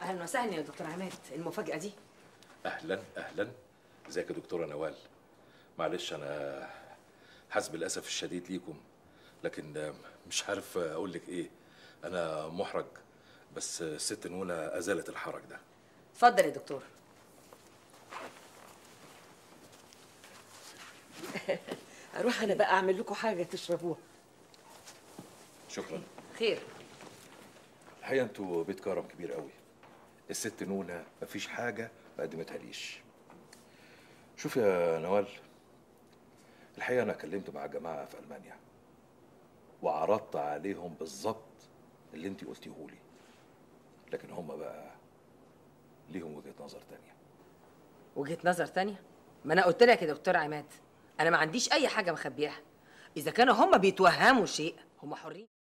اهلا وسهلا يا دكتور عماد المفاجاه دي اهلا اهلا ازيك يا دكتوره نوال معلش انا حاسس بالاسف الشديد ليكم لكن مش عارف اقول لك ايه انا محرج بس الست نونه ازالت الحرج ده اتفضل يا دكتور اروح انا بقى اعمل لكم حاجه تشربوها شكرا خير الحقيقه انتوا بيت كرم كبير قوي الست نونه مفيش حاجه ما قدمتها ليش شوف يا نوال الحقيقه انا كلمت مع جماعه في المانيا وعرضت عليهم بالظبط اللي انت قلتيه لي لكن هم بقى ليهم وجهه نظر تانية وجهه نظر تانية ما انا قلت لك يا دكتور عماد انا ما عنديش اي حاجه مخبيها اذا كانوا هم بيتوهموا شيء هم حرين